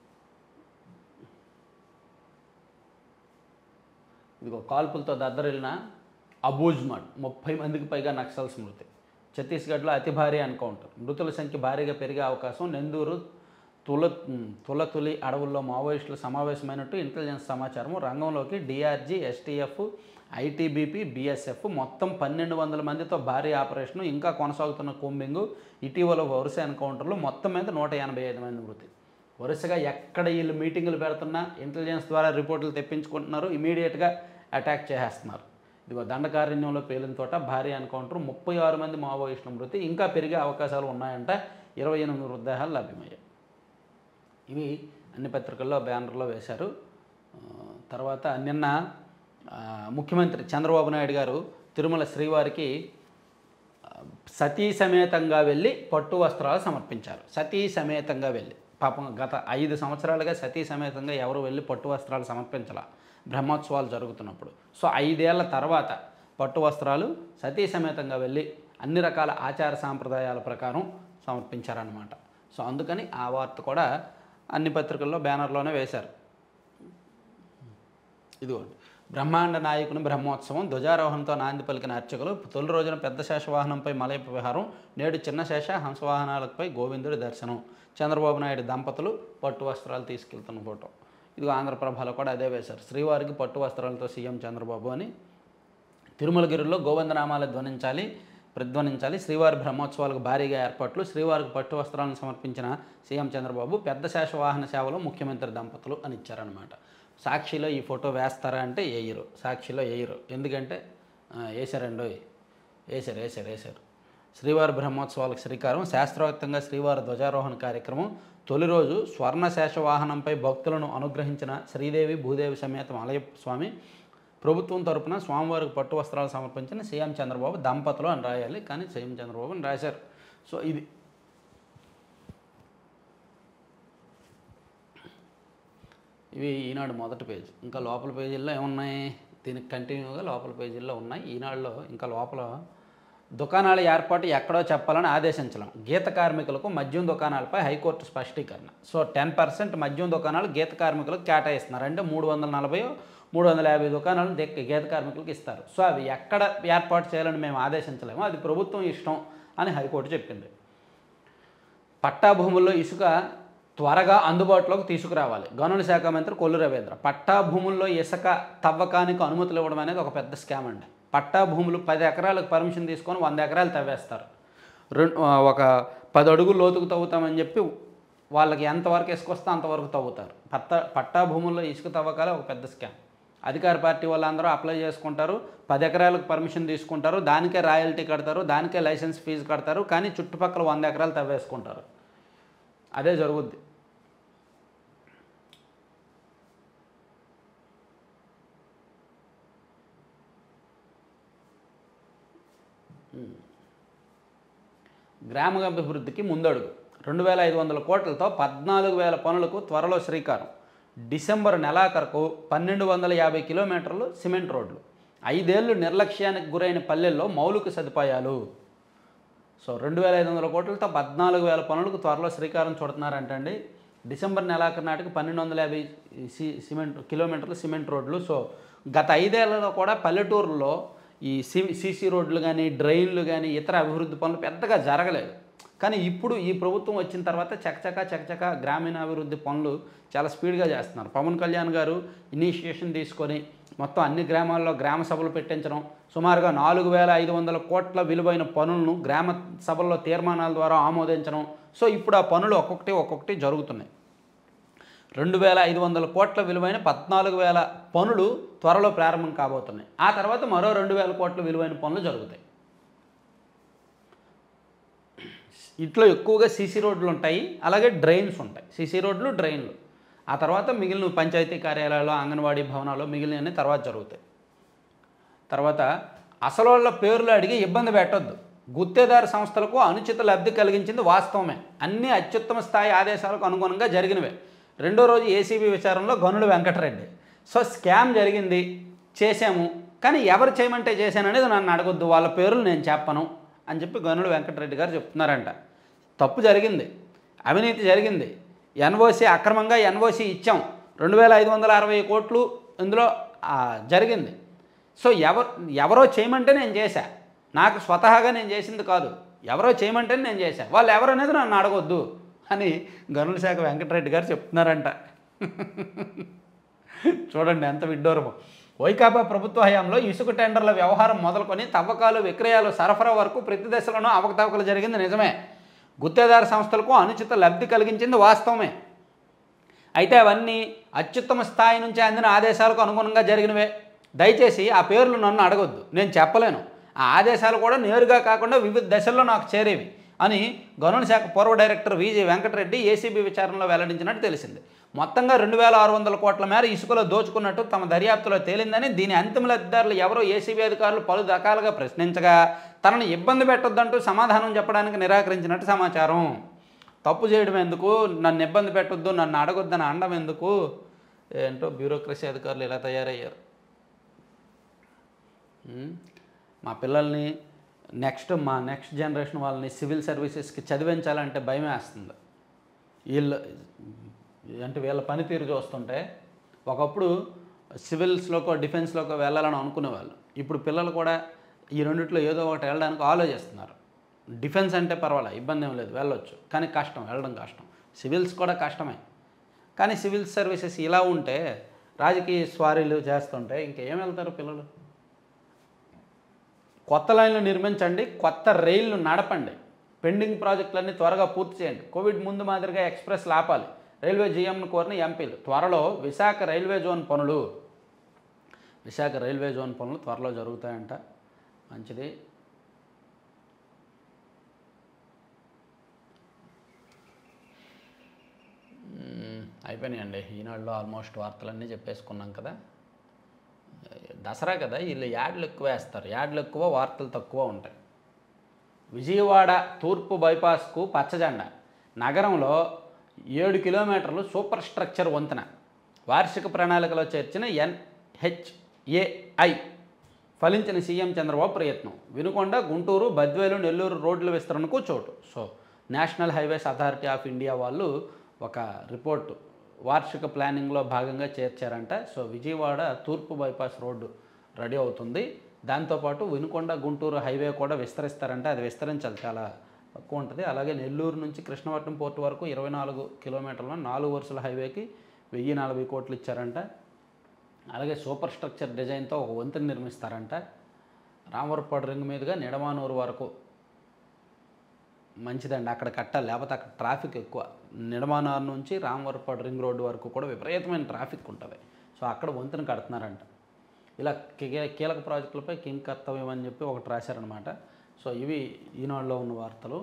ఇదిగో కాల్పులతో దద్దరిల్లిన అబూజ్మడ్ ముప్పై మందికి పైగా నక్సల్ స్మృతి ఛత్తీస్గఢ్లో అతి భారీ ఎన్కౌంటర్ మృతుల సంఖ్య భారీగా పెరిగే అవకాశం నెందూరు తుల తులతులి అడవుల్లో మావోయిస్టులు సమావేశమైనట్టు ఇంటెలిజెన్స్ సమాచారం రంగంలోకి డిఆర్జీ ఎస్టీఎఫ్ ఐటీబీపీ బీఎస్ఎఫ్ మొత్తం పన్నెండు వందల మందితో భారీ ఆపరేషన్ ఇంకా కొనసాగుతున్న కూంబింగ్ ఇటీవల వరుస ఎన్కౌంటర్లు మొత్తం మీద నూట ఎనభై ఐదు మంది మృతి వరుసగా ఎక్కడ వీళ్ళు మీటింగులు పెడుతున్నా ఇంటెలిజెన్స్ ద్వారా రిపోర్టులు తెప్పించుకుంటున్నారు ఇమీడియట్గా అటాక్ చేసేస్తున్నారు ఇదిగో దండకారణ్యంలో పేలిన తోట భారీ ఎన్కౌంటర్ ముప్పై ఆరు మంది మావోయిస్టుల మృతి ఇంకా పెరిగే అవకాశాలు ఉన్నాయంట ఇరవై ఎనిమిది మృతదేహాలు లభ్యమయ్యాయి ఇవి అన్ని పత్రికల్లో బ్యానర్లో వేశారు ఆ, తర్వాత నిన్న ఆ, ముఖ్యమంత్రి చంద్రబాబు నాయుడు గారు తిరుమల శ్రీవారికి ఆ, సతీ సమేతంగా వెళ్ళి పట్టు వస్త్రాలు సమర్పించారు సతీ సమేతంగా వెళ్ళి పాపం గత ఐదు సంవత్సరాలుగా సతీ సమేతంగా ఎవరు వెళ్ళి పట్టు వస్త్రాలు సమర్పించాల బ్రహ్మోత్సవాలు జరుగుతున్నప్పుడు సో ఐదేళ్ల తర్వాత పట్టు వస్త్రాలు సతీ సమేతంగా వెళ్ళి అన్ని రకాల ఆచార సాంప్రదాయాల ప్రకారం సమర్పించారన్నమాట సో అందుకని ఆ వార్త కూడా అన్ని పత్రికల్లో బ్యానర్లోనే వేశారు ఇదిగోండి బ్రహ్మాండ నాయకుని బ్రహ్మోత్సవం ధ్వజారోహణంతో నాంది పలికిన అర్చకులు తొలి రోజున పెద్ద శేషవాహనంపై మలయప్ప విహారం నేడు చిన్న శేష హంసవాహనాలపై గోవిందుడి దర్శనం చంద్రబాబు నాయుడు దంపతులు పట్టు వస్త్రాలు తీసుకెళ్తున్న ఫోటో ఇదిగో ఆంధ్రప్రభలో కూడా అదే వేశారు శ్రీవారికి పట్టు వస్త్రాలతో సీఎం చంద్రబాబు అని తిరుమలగిరిలో గోవిందనామాలు ధ్వనించాలి ప్రధ్వనించాలి శ్రీవారి బ్రహ్మోత్సవాలకు భారీగా ఏర్పాట్లు శ్రీవారికి పట్టు వస్త్రాలను సమర్పించిన సీఎం చంద్రబాబు పెద్ద శేష వాహన సేవలో ముఖ్యమంత్రి దంపతులు అని ఇచ్చారనమాట సాక్షిలో ఈ ఫోటో వేస్తారా అంటే వేయరు సాక్షిలో వేయరు ఎందుకంటే ఆ, వేశారండో వేశారు వేశారు వేశారు శ్రీవారి బ్రహ్మోత్సవాలకు శ్రీకారం శాస్త్రోక్తంగా శ్రీవారి ధ్వజారోహణ కార్యక్రమం తొలి రోజు స్వర్ణ శేష వాహనంపై భక్తులను అనుగ్రహించిన శ్రీదేవి భూదేవి సమేత మలయప్ప స్వామి ప్రభుత్వం తరపున స్వామివారికి పట్టు వస్త్రాలు సమర్పించిన సీఎం చంద్రబాబు దంపతులు అని రాయాలి కానీ సీఎం చంద్రబాబు అని రాశారు సో ఇది ఇవి ఈనాడు మొదటి పేజ్ ఇంకా లోపల పేజీల్లో ఏమున్నాయి దీనికి కంటిన్యూగా లోపల పేజీల్లో ఉన్నాయి ఈనాడులో ఇంకా లోపల దుకాణాల ఏర్పాటు ఎక్కడో చెప్పాలని ఆదేశించలేం గీత కార్మికులకు మద్యం దుకాణాలపై హైకోర్టు స్పష్టీకరణ సో టెన్ పర్సెంట్ మద్యం దుకాణాలు గీత కార్మికులకు కేటాయిస్తున్నారు అంటే మూడు వందల నలభై మూడు వందల యాభై దుకాణాలు దే- గీత కార్మికులకు ఇస్తారు సో అవి ఎక్కడ ఏర్పాటు చేయాలని మేము ఆదేశించలేము అది ప్రభుత్వం ఇష్టం అని హైకోర్టు చెప్పింది పట్టా భూముల్లో ఇసుక త్వరగా అందుబాటులోకి తీసుకురావాలి గనుల శాఖ మంత్రి కొల్లు రవీంద్ర పట్టా భూముల్లో ఇసుక తవ్వకానికి అనుమతులు ఇవ్వడం అనేది ఒక పెద్ద స్కామ్ అండి పట్టా భూములు పది ఎకరాలకు పర్మిషన్ తీసుకొని వంద ఎకరాలు తవ్వేస్తారు రెండు ఆ, ఒక పది అడుగులు లోతుకు తవ్వుతామని చెప్పి వాళ్ళకి ఎంతవరకు ఇసుక వస్తే అంతవరకు తవ్వుతారు పట్టా పట్టా భూముల్లో ఇసుక తవ్వకాలే ఒక పెద్ద స్కామ్ అధికార పార్టీ వాళ్ళందరూ అప్లై చేసుకుంటారు పది ఎకరాలకు పర్మిషన్ తీసుకుంటారు దానికే రాయల్టీ కడతారు దానికే లైసెన్స్ ఫీజు కడతారు కానీ చుట్టుపక్కల వంద ఎకరాలు తవ్వేసుకుంటారు అదే జరుగుద్ది గ్రామాభివృద్ధికి ముందడుగు రెండు వేల ఐదు వందల కోట్లతో పద్నాలుగు వేల పనులకు త్వరలో శ్రీకారం డిసెంబర్ నెలాఖరుకు పన్నెండు వందల యాభై కిలోమీటర్లు సిమెంట్ రోడ్లు ఐదేళ్లు నిర్లక్ష్యానికి గురైన పల్లెల్లో మౌలిక సదుపాయాలు సో రెండు వేల ఐదు వందల కోట్లతో పద్నాలుగు వేల పనులకు త్వరలో శ్రీకారం చుడుతున్నారంటండి డిసెంబర్ నెలాఖరు నాటికి పన్నెండు వందల యాభై సి సిమెంట్ కిలోమీటర్లు సిమెంట్ రోడ్లు సో గత ఐదేళ్లలో కూడా పల్లెటూరులో ఈ సి సీసీ రోడ్లు కానీ డ్రైన్లు కానీ ఇతర అభివృద్ధి పనులు పెద్దగా జరగలేదు కానీ ఇప్పుడు ఈ ప్రభుత్వం వచ్చిన తర్వాత చకచక చకచక గ్రామీణాభివృద్ధి పనులు చాలా స్పీడ్గా చేస్తున్నారు పవన్ కళ్యాణ్ గారు ఇనిషియేషన్ తీసుకొని మొత్తం అన్ని గ్రామాల్లో గ్రామ సభలు పెట్టించడం సుమారుగా నాలుగు వేల ఐదు వందల కోట్ల విలువైన పనులను గ్రామ సభల్లో తీర్మానాల ద్వారా ఆమోదించడం సో ఇప్పుడు ఆ పనులు ఒక్కొక్కటి ఒక్కొక్కటి జరుగుతున్నాయి రెండు వేల ఐదు వందల కోట్ల విలువైన పద్నాలుగు వేల పనులు త్వరలో ప్రారంభం కాబోతున్నాయి ఆ తర్వాత మరో రెండు వేల కోట్ల విలువైన పనులు జరుగుతాయి ఇట్లో ఎక్కువగా సీసీ రోడ్లు ఉంటాయి అలాగే డ్రైన్స్ ఉంటాయి సీసీ రోడ్లు డ్రైన్లు ఆ తర్వాత మిగిలిన పంచాయతీ కార్యాలయాలు అంగన్వాడీ భవనాలు మిగిలినవన్నీ తర్వాత జరుగుతాయి తర్వాత అసలు వాళ్ళ పేర్లు అడిగి ఇబ్బంది పెట్టొద్దు గుత్తేదారు సంస్థలకు అనుచిత లబ్ధి కలిగించింది వాస్తవమే అన్ని అత్యుత్తమ స్థాయి ఆదేశాలకు అనుగుణంగా జరిగినవే రెండో రోజు ఏసీబీ విచారణలో గనుడు వెంకటరెడ్డి సో స్కామ్ జరిగింది చేశాము కానీ ఎవరు చేయమంటే చేశాననేది నన్ను అడగొద్దు వాళ్ళ పేర్లు నేను చెప్పను అని చెప్పి గనుడు వెంకటరెడ్డి గారు చెప్తున్నారంట తప్పు జరిగింది అవినీతి జరిగింది ఎన్ఓసి అక్రమంగా ఎన్ఓసి ఇచ్చాం రెండు వేల ఐదు వందల అరవై కోట్లు ఇందులో ఆ, జరిగింది సో ఎవరు ఎవరో చేయమంటే నేను చేశా నాకు స్వతహాగా నేను చేసింది కాదు ఎవరో చేయమంటే నేను చేశా వాళ్ళు ఎవరు అనేది నన్ను అడగొద్దు అని గనుల శాఖ వెంకటరెడ్డి గారు చెప్తున్నారంట చూడండి ఎంత విడ్డూరమో వైకాపా ప్రభుత్వ హయాంలో ఇసుక టెండర్ల వ్యవహారం మొదలుకొని తవ్వకాలు విక్రయాలు సరఫరా వరకు ప్రతి దశలోనూ అవకతవకలు జరిగింది నిజమే గుత్తేదారు సంస్థలకు అనుచిత లబ్ధి కలిగించింది వాస్తవమే అయితే అవన్నీ అత్యుత్తమ స్థాయి నుంచి అందిన ఆదేశాలకు అనుగుణంగా జరిగినవే దయచేసి ఆ పేర్లు నన్ను అడగొద్దు నేను చెప్పలేను ఆ ఆదేశాలు కూడా నేరుగా కాకుండా వివిధ దశల్లో నాకు చేరేవి అని గనుల శాఖ పూర్వ డైరెక్టర్ విజి వెంకటరెడ్డి ఏసీబీ విచారణలో వెల్లడించినట్టు తెలిసింది మొత్తంగా రెండు వేల ఆరు వందల కోట్ల మేర ఇసుకలో దోచుకున్నట్టు తమ దర్యాప్తులో తేలిందని దీని అంతిమ లబ్ధిదారులు ఎవరో ఏసీబీ అధికారులు పలు రకాలుగా ప్రశ్నించగా తనను ఇబ్బంది పెట్టొద్దంటూ సమాధానం చెప్పడానికి నిరాకరించినట్టు సమాచారం తప్పు చేయడం ఎందుకు నన్ను ఇబ్బంది పెట్టొద్దు నన్ను అడగొద్దని అనడం ఎందుకు ఏంటో బ్యూరోక్రసీ అధికారులు ఇలా తయారయ్యారు ఉమ్, మా పిల్లల్ని నెక్స్ట్ మా నెక్స్ట్ జనరేషన్ వాళ్ళని సివిల్ సర్వీసెస్కి చదివించాలంటే భయం వేస్తుంది వీళ్ళు అంటే వీళ్ళ పనితీరు చూస్తుంటే ఒకప్పుడు సివిల్స్లోకో డిఫెన్స్లోకో వెళ్ళాలని అనుకునేవాళ్ళు ఇప్పుడు పిల్లలు కూడా ఈ రెండిట్లో ఏదో ఒకటి వెళ్ళడానికి ఆలోచిస్తున్నారు డిఫెన్స్ అంటే పర్వాలే ఇబ్బంది ఏం లేదు వెళ్ళొచ్చు కానీ కష్టం వెళ్ళడం కష్టం సివిల్స్ కూడా కష్టమే కానీ సివిల్ సర్వీసెస్ ఇలా ఉంటే రాజకీయ స్వారీలు చేస్తుంటే ఇంకేం వెళ్తారు పిల్లలు కొత్త లైన్లు నిర్మించండి కొత్త రైళ్లు నడపండి పెండింగ్ ప్రాజెక్టులన్నీ త్వరగా పూర్తి చేయండి కోవిడ్ ముందు మాదిరిగా ఎక్స్ప్రెస్ లాపాలి రైల్వే జీఎంను కోరిన ఎంపీలు త్వరలో విశాఖ రైల్వే జోన్ పనులు విశాఖ రైల్వే జోన్ పనులు త్వరలో జరుగుతాయంట మంచిది మ్మ్, అయిపోయినాయండి ఈనాడులో ఆల్మోస్ట్ వార్తలన్నీ చెప్పేసుకున్నాం కదా దసరా కదా వీళ్ళు యాడ్లు ఎక్కువ వేస్తారు యాడ్లు ఎక్కువ వార్తలు తక్కువ ఉంటాయి విజయవాడ తూర్పు బైపాస్కు పచ్చజెండా నగరంలో ఏడు కిలోమీటర్లు సూపర్ స్ట్రక్చర్ వంతెన వార్షిక ప్రణాళికలో చేర్చిన ఎన్హెచ్ఏఐ ఫలించిన సీఎం చంద్రబాబు ప్రయత్నం వినుకొండ గుంటూరు బద్వేలు నెల్లూరు రోడ్ల విస్తరణకు చోటు so National Highways Authority of India వాళ్ళు ఒక రిపోర్టు వార్షిక ప్లానింగ్లో భాగంగా చేర్చారంట సో విజయవాడ తూర్పు బైపాస్ రోడ్డు రెడీ అవుతుంది దాంతోపాటు వినుకొండ గుంటూరు హైవే కూడా విస్తరిస్తారంటే అది విస్తరించాలి చాలా తక్కువ ఉంటుంది అలాగే నెల్లూరు నుంచి కృష్ణపట్నం పోర్టు వరకు ఇరవై నాలుగు కిలోమీటర్ల నాలుగు వరుసల హైవేకి వెయ్యి నలభై కోట్లు ఇచ్చారంట అలాగే సూపర్ స్ట్రక్చర్ డిజైన్తో ఒక వంతెన నిర్మిస్తారంట రామవరపాడు రింగ్ మీదుగా నిడమానూరు వరకు మంచిదండి అక్కడ కట్టాలి లేకపోతే అక్కడ ట్రాఫిక్ ఎక్కువ నిడమానార్ నుంచి రామవరపాడు రింగ్ రోడ్డు వరకు కూడా విపరీతమైన ట్రాఫిక్ ఉంటుంది సో అక్కడ వంతెన కడుతున్నారంట ఇలా కీ- కీలక ప్రాజెక్టులపై కింగ్ కర్తవ్యం అని చెప్పి ఒకటి రాశారనమాట సో ఇవి ఈనాడులో ఉన్న వార్తలు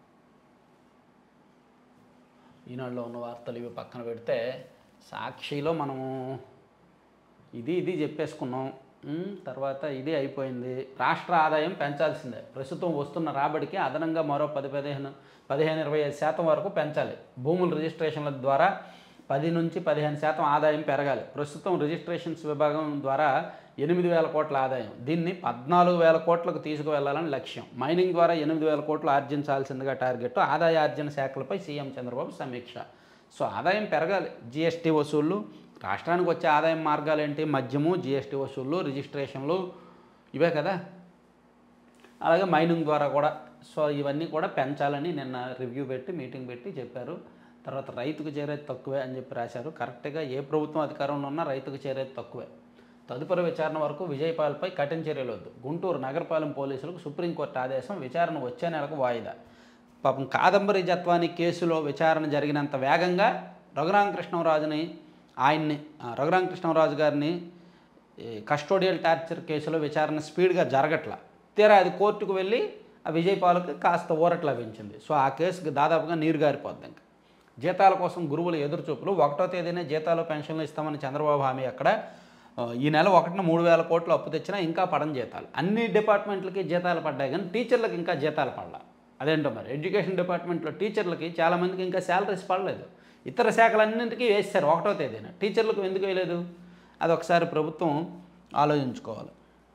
ఈనాడులో ఉన్న వార్తలు ఇవి పక్కన పెడితే సాక్షిలో మనము ఇది ఇది చెప్పేసుకున్నాం ఉమ్, తర్వాత ఇది అయిపోయింది రాష్ట్ర ఆదాయం పెంచాల్సిందే ప్రస్తుతం వస్తున్న రాబడికి అదనంగా మరో పది పదిహేను పదిహేను ఇరవై ఐదు శాతం వరకు పెంచాలి భూముల రిజిస్ట్రేషన్ల ద్వారా పది నుంచి పదిహేను శాతం ఆదాయం పెరగాలి ప్రస్తుతం రిజిస్ట్రేషన్స్ విభాగం ద్వారా ఎనిమిది వేల కోట్ల ఆదాయం దీన్ని పద్నాలుగు వేల కోట్లకు తీసుకువెళ్లాలని లక్ష్యం మైనింగ్ ద్వారా ఎనిమిది వేల కోట్లు ఆర్జించాల్సిందిగా టార్గెట్ ఆదాయ ఆర్జన శాఖలపై సీఎం చంద్రబాబు సమీక్ష సో ఆదాయం పెరగాలి జిఎస్టీ వసూళ్ళు రాష్ట్రానికి వచ్చే ఆదాయం మార్గాలు ఏంటి మద్యము జిఎస్టీ వసూళ్ళు రిజిస్ట్రేషన్లు ఇవే కదా అలాగే మైనింగ్ ద్వారా కూడా సో ఇవన్నీ కూడా పెంచాలని నిన్న రివ్యూ పెట్టి మీటింగ్ పెట్టి చెప్పారు తర్వాత రైతుకు చేరేది తక్కువే అని చెప్పి రాశారు కరెక్ట్గా ఏ ప్రభుత్వం అధికారంలో ఉన్నా రైతుకు చేరేది తక్కువే తదుపరి విచారణ వరకు విజయపాల్పై కఠిన చర్యలు వద్దు గుంటూరు నగరపాలెం పోలీసులకు సుప్రీంకోర్టు ఆదేశం విచారణ వచ్చే నెలకు వాయిదా పాపం కాదంబరి జత్వాని కేసులో విచారణ జరిగినంత వేగంగా రఘురామకృష్ణరాజుని ఆయన్ని ఆ, రఘురామకృష్ణరాజు గారిని ఈ కస్టోడియల్ టార్చర్ కేసులో విచారణ స్పీడ్గా జరగట్ల తీరా అది కోర్టుకు వెళ్ళి ఆ విజయపాలకు కాస్త ఊరట్ లభించింది సో ఆ కేసుకి దాదాపుగా నీరు గారిపోద్ది ఇంకా జీతాల కోసం గురువుల ఎదురుచూపులు ఒకటో తేదీనే జీతాలు పెన్షన్లు ఇస్తామని చంద్రబాబు హామీ అక్కడ ఆ, ఈ నెల ఒకటిన మూడు వేల కోట్లు అప్పు తెచ్చినా ఇంకా పడని జీతాలు అన్ని డిపార్ట్మెంట్లకి జీతాలు పడ్డాయి కానీ టీచర్లకు ఇంకా జీతాలు పడలా అదేంటో మరి ఎడ్యుకేషన్ డిపార్ట్మెంట్లో టీచర్లకి చాలామందికి ఇంకా శాలరీస్ పడలేదు ఇతర శాఖలన్నింటికీ వేస్తారు ఒకటో తేదీన టీచర్లకు ఎందుకు వేయలేదు అది ఒకసారి ప్రభుత్వం ఆలోచించుకోవాలి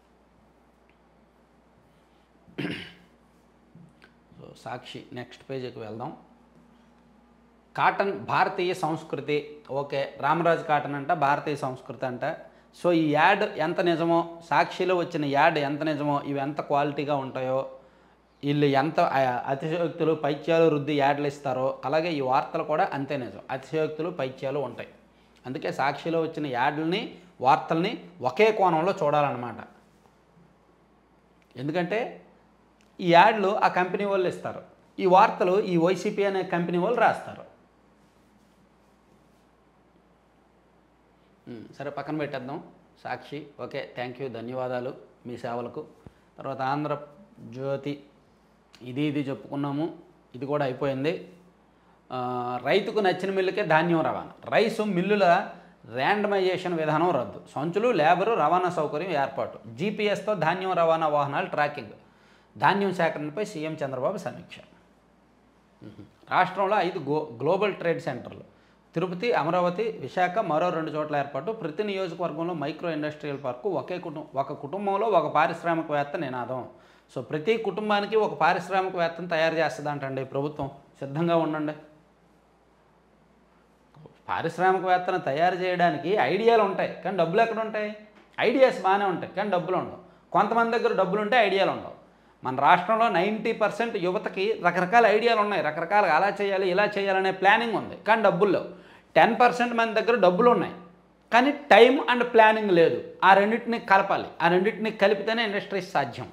సో సాక్షి నెక్స్ట్ పేజీకి వెళ్దాం కాటన్ భారతీయ సంస్కృతి ఓకే రామరాజు కాటన్ అంట భారతీయ సంస్కృతి అంట సో ఈ యాడ్ ఎంత నిజమో సాక్షిలో వచ్చిన యాడ్ ఎంత నిజమో ఇవి ఎంత క్వాలిటీగా ఉంటాయో వీళ్ళు ఎంత ఆ, అతిశయోక్తులు పైత్యాలు రుద్ది యాడ్లు ఇస్తారో అలాగే ఈ వార్తలు కూడా అంతే నిజం అతిశయోక్తులు పైత్యాలు ఉంటాయి అందుకే సాక్షిలో వచ్చిన యాడ్లని వార్తల్ని ఒకే కోణంలో చూడాలన్నమాట ఎందుకంటే ఈ యాడ్లు ఆ కంపెనీ వాళ్ళు ఇస్తారు ఈ వార్తలు ఈ వైసీపీ అనే కంపెనీ వాళ్ళు రాస్తారు ఉమ్, సరే పక్కన పెట్టేద్దాం సాక్షి ఓకే థ్యాంక్ యూ ధన్యవాదాలు మీ సేవలకు తర్వాత ఆంధ్ర జ్యోతి ఇది ఇది చెప్పుకున్నాము ఇది కూడా అయిపోయింది ఆ, రైతుకు నచ్చిన మిల్లుకే ధాన్యం రవాణా రైసు మిల్లుల ర్యాండమైజేషన్ విధానం రద్దు సంచులు లేబరు రవాణా సౌకర్యం ఏర్పాటు జీపీఎస్తో ధాన్యం రవాణా వాహనాలు ట్రాకింగ్ ధాన్యం సేకరణపై సీఎం చంద్రబాబు సమీక్ష మ్మ్. రాష్ట్రంలో ఐదు గో గ్లోబల్ ట్రేడ్ సెంటర్లు తిరుపతి అమరావతి విశాఖ మరో రెండు చోట్ల ఏర్పాటు ప్రతి నియోజకవర్గంలో మైక్రో ఇండస్ట్రియల్ పార్కు ఒకే కుటుంబం ఒక కుటుంబంలో ఒక పారిశ్రామికవేత్త నినాదం సో ప్రతి కుటుంబానికి ఒక పారిశ్రామికవేత్తను తయారు చేస్తుందంటండి ప్రభుత్వం సిద్ధంగా ఉండండి పారిశ్రామికవేత్తను తయారు చేయడానికి ఐడియాలు ఉంటాయి కానీ డబ్బులు ఎక్కడ ఉంటాయి ఐడియాస్ బాగానే ఉంటాయి కానీ డబ్బులు ఉండవు కొంతమంది దగ్గర డబ్బులు ఉంటే ఐడియాలు ఉండవు మన రాష్ట్రంలో నైంటీ పర్సెంట్ యువతకి రకరకాల ఐడియాలు ఉన్నాయి రకరకాలుగా అలా చేయాలి ఇలా చేయాలనే ప్లానింగ్ ఉంది కానీ డబ్బులు లేవు టెన్ పర్సెంట్ మంది దగ్గర డబ్బులు ఉన్నాయి కానీ టైం అండ్ ప్లానింగ్ లేదు ఆ రెండింటిని కలపాలి ఆ రెండింటిని కలిపితేనే ఇండస్ట్రీస్ సాధ్యం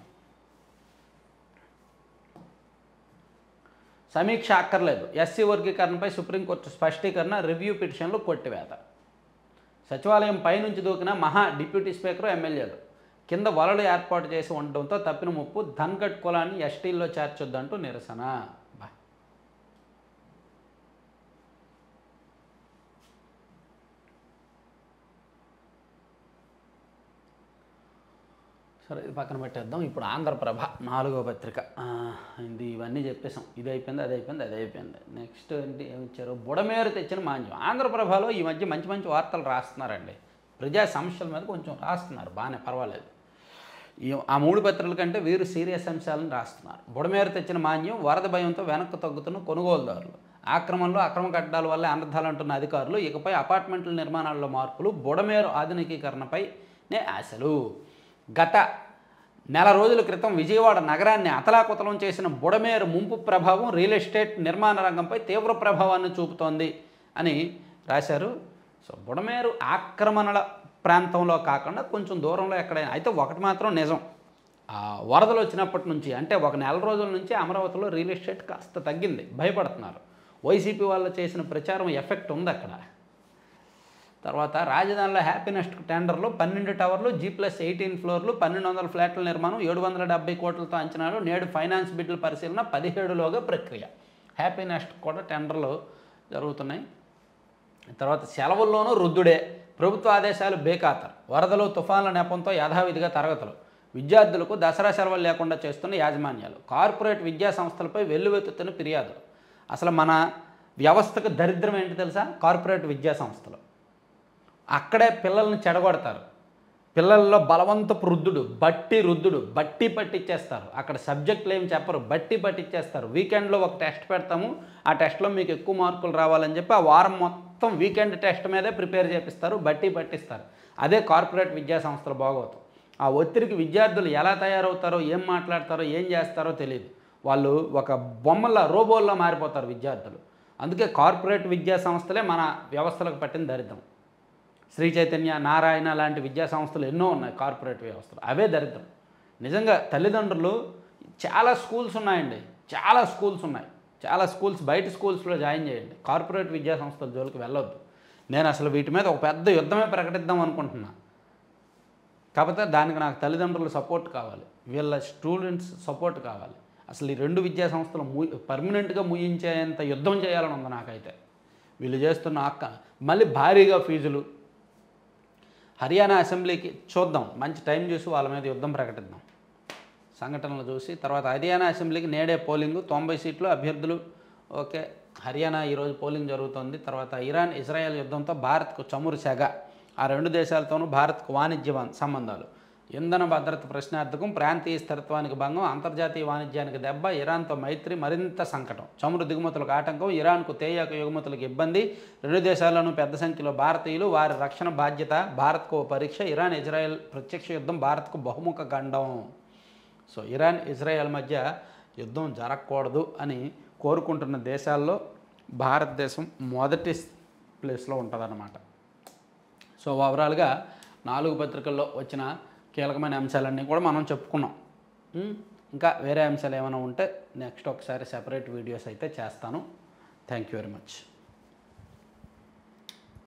సమీక్ష అక్కర్లేదు ఎస్సీ వర్గీకరణపై సుప్రీంకోర్టు స్పష్టీకరణ రివ్యూ పిటిషన్లు కొట్టివేత సచివాలయం పైనుంచి దూకిన మహా డిప్యూటీ స్పీకర్ ఎమ్మెల్యేలు కింద వలలు ఏర్పాటు చేసి ఉండడంతో తప్పిన ముప్పు ధన్గడ్ కులాన్ని ఎస్టీల్లో చేర్చొద్దంటూ నిరసన బా సరే ఇది పక్కన పెట్టేద్దాం ఇప్పుడు ఆంధ్రప్రభ నాలుగో పత్రిక ఆ, ఇది ఇవన్నీ చెప్పేసాం ఇది అయిపోయింది అది అయిపోయింది అది అయిపోయింది నెక్స్ట్ ఏంటి ఏమి ఇచ్చారు బుడమేరు తెచ్చిన మాంద్యం ఆంధ్రప్రభలో ఈ మధ్య మంచి మంచి వార్తలు రాస్తున్నారండి ప్రజా సమస్యల మీద కొంచెం రాస్తున్నారు బాగానే పర్వాలేదు ఈ ఆ మూడు పత్రికల కంటే వీరు సీరియస్ అంశాలను రాస్తున్నారు బుడమేరు తెచ్చిన మాన్యం వరద భయంతో వెనక్కు తగ్గుతున్న కొనుగోలుదారులు ఆక్రమణలో అక్రమ కట్టడాల వల్ల అనర్థాలు అంటున్న అధికారులు ఇకపై అపార్ట్మెంట్ల నిర్మాణాల్లో మార్పులు బుడమేరు ఆధునికీకరణపైనే ఆశలు గత నెల రోజుల క్రితం విజయవాడ నగరాన్ని అతలాకుతలం చేసిన బుడమేరు ముంపు ప్రభావం రియల్ ఎస్టేట్ నిర్మాణ రంగంపై తీవ్ర ప్రభావాన్ని చూపుతోంది అని రాశారు సో బుడమేరు ఆక్రమణల ప్రాంతంలో కాకుండా కొంచెం దూరంలో ఎక్కడైనా అయితే ఒకటి మాత్రం నిజం ఆ వరదలు వచ్చినప్పటి నుంచి అంటే ఒక నెల రోజుల నుంచి అమరావతిలో రియల్ ఎస్టేట్ కాస్త తగ్గింది భయపడుతున్నారు వైసీపీ వాళ్ళు చేసిన ప్రచారం ఎఫెక్ట్ ఉంది అక్కడ తర్వాత రాజధానిలో హ్యాపీనెస్ట్ టెండర్లు పన్నెండు టవర్లు జీ ప్లస్ ఎయిటీన్ ఫ్లోర్లు పన్నెండు వందల ఫ్లాట్ల నిర్మాణం ఏడు వందల డెబ్బై కోట్లతో అంచనాలు నేడు ఫైనాన్స్ బిడ్ల పరిశీలన పదిహేడులోగా ప్రక్రియ హ్యాపీనెస్ట్ కూడా టెండర్లు జరుగుతున్నాయి తర్వాత సెలవుల్లోనూ రుద్దుడే ప్రభుత్వ ఆదేశాలు బేఖాతరు వరదలు తుఫాన్ల నెపంతో యథావిధిగా తరగతులు విద్యార్థులకు దసరా సెలవులు లేకుండా చేస్తున్న యాజమాన్యాలు కార్పొరేట్ విద్యా సంస్థలపై వెల్లువెత్తుతున్న ఫిర్యాదులు అసలు మన వ్యవస్థకు దరిద్రం ఏంటి తెలుసా కార్పొరేట్ విద్యా సంస్థలు అక్కడే పిల్లల్ని చెడగొడతారు పిల్లల్లో బలవంతపు రుద్దుడు బట్టి రుద్దుడు బట్టి పట్టిచ్చేస్తారు అక్కడ సబ్జెక్టులు ఏమి చెప్పరు బట్టి పట్టిచ్చేస్తారు వీకెండ్లో ఒక టెస్ట్ పెడతాము ఆ టెస్ట్లో మీకు ఎక్కువ మార్కులు రావాలని చెప్పి ఆ వారం మొత్తం వీకెండ్ టెస్ట్ మీదే ప్రిపేర్ చేపిస్తారు బట్టి పట్టిస్తారు అదే కార్పొరేట్ విద్యా సంస్థలు బాగోతాం ఆ ఒత్తిడికి విద్యార్థులు ఎలా తయారవుతారో ఏం మాట్లాడతారో ఏం చేస్తారో తెలియదు వాళ్ళు ఒక బొమ్మల రోబోల్లో మారిపోతారు విద్యార్థులు అందుకే కార్పొరేట్ విద్యా సంస్థలే మన వ్యవస్థలకు పట్టిన దరిద్రం శ్రీ చైతన్య నారాయణ లాంటి విద్యా సంస్థలు ఎన్నో ఉన్నాయి కార్పొరేట్ వ్యవస్థలు అవే దరిద్రం నిజంగా తల్లిదండ్రులు చాలా స్కూల్స్ ఉన్నాయండి చాలా స్కూల్స్ ఉన్నాయి చాలా స్కూల్స్ బయట స్కూల్స్లో జాయిన్ చేయండి కార్పొరేట్ విద్యా సంస్థల జోలికి వెళ్ళొద్దు నేను అసలు వీటి మీద ఒక పెద్ద యుద్ధమే ప్రకటిద్దాం అనుకుంటున్నా కాకపోతే దానికి నాకు తల్లిదండ్రుల సపోర్ట్ కావాలి వీళ్ళ స్టూడెంట్స్ సపోర్ట్ కావాలి అసలు ఈ రెండు విద్యా సంస్థలు ము పర్మనెంట్గా ముయించేంత యుద్ధం చేయాలని ఉంది నాకైతే వీళ్ళు చేస్తున్న అక్క మళ్ళీ భారీగా ఫీజులు హర్యానా అసెంబ్లీకి చూద్దాం మంచి టైం చూసి వాళ్ళ మీద యుద్ధం ప్రకటిద్దాం సంఘటనలు చూసి తర్వాత హర్యానా అసెంబ్లీకి నేడే పోలింగు తొంభై సీట్లు అభ్యర్థులు ఓకే హర్యానా ఈరోజు పోలింగ్ జరుగుతోంది తర్వాత ఇరాన్ ఇజ్రాయెల్ యుద్ధంతో భారత్కు చమురు సెగ ఆ రెండు దేశాలతోనూ భారత్కు వాణిజ్య వం- సంబంధాలు ఇంధన భద్రత ప్రశ్నార్థకం ప్రాంతీయ స్థిరత్వానికి భంగం అంతర్జాతీయ వాణిజ్యానికి దెబ్బ ఇరాన్తో మైత్రి మరింత సంకటం చమురు దిగుమతులకు ఆటంకం ఇరాన్కు తేయాకు ఎగుమతులకు ఇబ్బంది రెండు దేశాల్లోనూ పెద్ద సంఖ్యలో భారతీయులు వారి రక్షణ బాధ్యత భారత్కు ఓ పరీక్ష ఇరాన్ ఇజ్రాయెల్ ప్రత్యక్ష యుద్ధం భారత్కు బహుముఖ గండం సో ఇరాన్ ఇజ్రాయెల్ మధ్య యుద్ధం జరగకూడదు అని కోరుకుంటున్న దేశాల్లో భారతదేశం మొదటి ప్లేస్లో ఉంటుందన్నమాట సో ఓవరాల్గా నాలుగు పత్రికల్లో వచ్చిన కీలకమైన అంశాలన్నీ కూడా మనం చెప్పుకున్నాం ఉం? ఇంకా వేరే అంశాలు ఏమైనా ఉంటే నెక్స్ట్ ఒకసారి సెపరేట్ వీడియోస్ అయితే చేస్తాను థ్యాంక్ యూ వెరీ మచ్